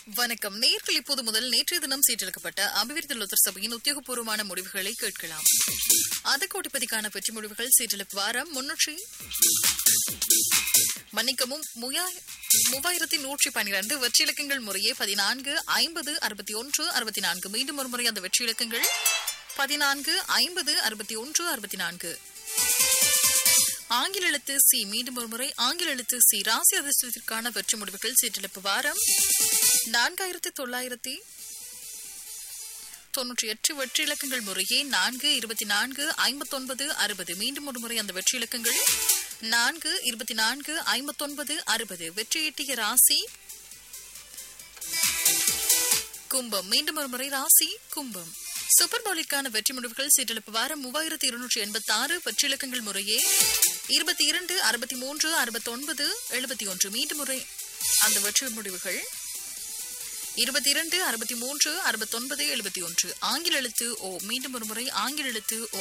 வணக்கம் நேர்கள் இப்போது முதல் நேற்றைய தினம் சீட்டெடுக்கப்பட்ட அபிவிருத்தி லோத்தர் சபையின் உத்தியோகபூர்வமான முடிவுகளை கேட்கலாம் அத கோடிப்பதிக்கான வெற்றி முடிவுகள் சீட்டெடுப்பு வாரம் முன்னூற்றி மன்னிக்கவும் முயா- மூவாயிரத்தி நூற்றி பன்னிரண்டு வெற்றி இலக்கங்கள் முறையே பதினான்கு ஐம்பது அறுபத்தி ஒன்று அறுபத்தி நான்கு மீண்டும் ஒரு முறை அந்த வெற்றி இலக்கங்கள் பதினான்கு ஐம்பது அறுபத்தி ஒன்று அறுபத்தி நான்கு ஆங்கில எழுத்து சி மீண்டும் ஒரு முறை ஆங்கில எழுத்து சி ராசி அதிர்ஷ்டத்திற்கான வெற்றி முடிவுகள் சீட்டெழுப்பு வாரம் நான்காயிரத்தி தொள்ளாயிரத்தி தொன்னூற்றி எட்டு வெற்றி இலக்கங்கள் முறையே நான்கு இருபத்தி நான்கு ஐம்பத்தொன்பது அறுபது மீண்டும் ஒரு முறை அந்த வெற்றி இலக்கங்கள் நான்கு இருபத்தி நான்கு ஐம்பத்தொன்பது அறுபது வெற்றி ஈட்டிய ராசி கும்பம் மீண்டும் ஒரு முறை ராசி கும்பம் சூப்பர் பவுலிற்கான வெற்றி முடிவுகள் சீட்டெழுப்பு வாரம் மூவாயிரத்தி இருநூற்றி எண்பத்தி ஆறு வெற்றி இலக்கங்கள் முறையே இருபத்தி இரண்டு அறுபத்தி மூன்று அறுபத்தி ஒன்பது எழுபத்தி ஒன்று மீண்டும் முறை அந்த வெற்றி முடிவுகள் இருபத்தி இரண்டு அறுபத்தி மூன்று அறுபத்தொன்பது எழுபத்தி ஒன்று ஆங்கில எழுத்து ஓ மீண்டும் ஒரு முறை ஆங்கில எழுத்து ஓ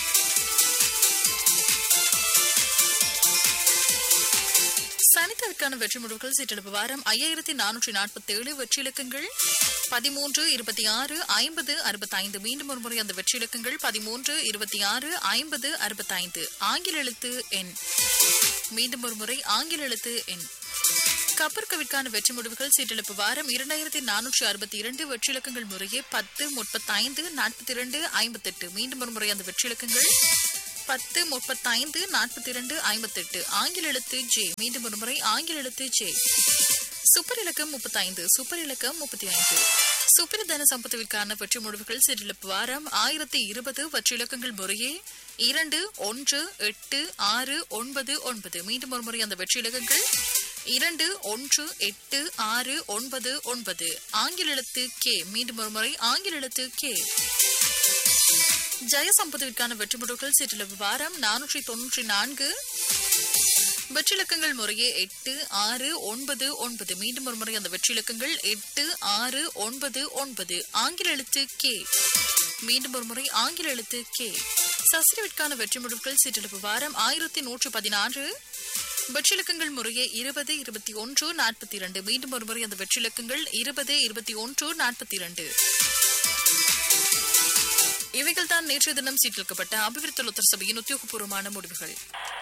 சனித்தவிற்கான வெற்றி முடிவுகள் சீட்டெடுப்பு வாரம் ஐயாயிரத்தி நானூற்றி நாற்பத்தி ஏழு வெற்றி இலக்கங்கள் பதிமூன்று இருபத்தி ஆறு ஐம்பது அறுபத்தைந்து மீண்டும் ஒரு முறை அந்த வெற்றி இலக்கங்கள் பதிமூன்று இருபத்தி ஆறு ஐம்பது அறுபத்தைந்து ஆங்கில எழுத்து எண் மீண்டும் ஒரு முறை ஆங்கில எழுத்து எண் கப்பற்கவிற்கான வெற்றி முடிவுகள் சீட்டெழுப்பு வாரம் இரண்டாயிரத்தி நானூற்றி அறுபத்தி இரண்டு வெற்றி இலக்கங்கள் முறையே பத்து முப்பத்தைந்து நாற்பத்தி இரண்டு ஐம்பத்தெட்டு மீண்டும் ஒரு முறை அந்த வெற்றி இலக்கங்கள் பத்து முப்பத்தைந்து நாற்பத்தி இரண்டு ஐம்பத்தெட்டு ஆங்கில எழுத்து ஜே மீண்டும் ஒரு முறை ஆங்கில எழுத்து ஜே சூப்பர் இலக்கம் முப்பத்தைந்து சூப்பர் இலக்கம் முப்பத்தி ஐந்து சூப்பர் தன சம்பத்துவிற்கான வெற்றி முடிவுகள் சீட்டெழுப்பு வாரம் ஆயிரத்தி இருபது வெற்றி இலக்கங்கள் முறையே இரண்டு ஒன்று எட்டு ஆறு ஒன்பது ஒன்பது மீண்டும் ஒரு முறை அந்த வெற்றி இலக்கங்கள் இரண்டு ஒன்று எட்டு ஆறு ஒன்பது ஒன்பது ஆங்கில எழுத்து கே மீண்டும் ஒரு முறை ஆங்கில எழுத்து கே ஜெயசம்பதுவிற்கான வெற்றி முடிவுகள் சீட்டளவு வாரம் நானூற்றி தொன்னூற்றி நான்கு வெற்றிலக்கங்கள் முறையே எட்டு ஆறு ஒன்பது ஒன்பது மீண்டும் ஒரு முறை அந்த வெற்றிலக்கங்கள் எட்டு ஆறு ஒன்பது ஒன்பது ஆங்கில எழுத்து கே மீண்டும் ஒரு முறை ஆங்கில எழுத்து கே சசிரவிற்கான வெற்றி முடிவுகள் சீட்டெழுப்பு வாரம் ஆயிரத்தி நூற்று பதினாறு வெற்றிலக்கங்கள் முறையே இருபது இருபத்தி ஒன்று நாற்பத்தி இரண்டு மீண்டும் ஒரு முறை அந்த வெற்றிலக்கங்கள் இருபது இருபத்தி ஒன்று நாற்பத்தி இரண்டு இவைகள் தான் நேற்றைய தினம் சீட்டிருக்கப்பட்ட அபிவிருத்தி லோத்தர் சபையின் உத்தியோகபூர்வமான முடிவுகள்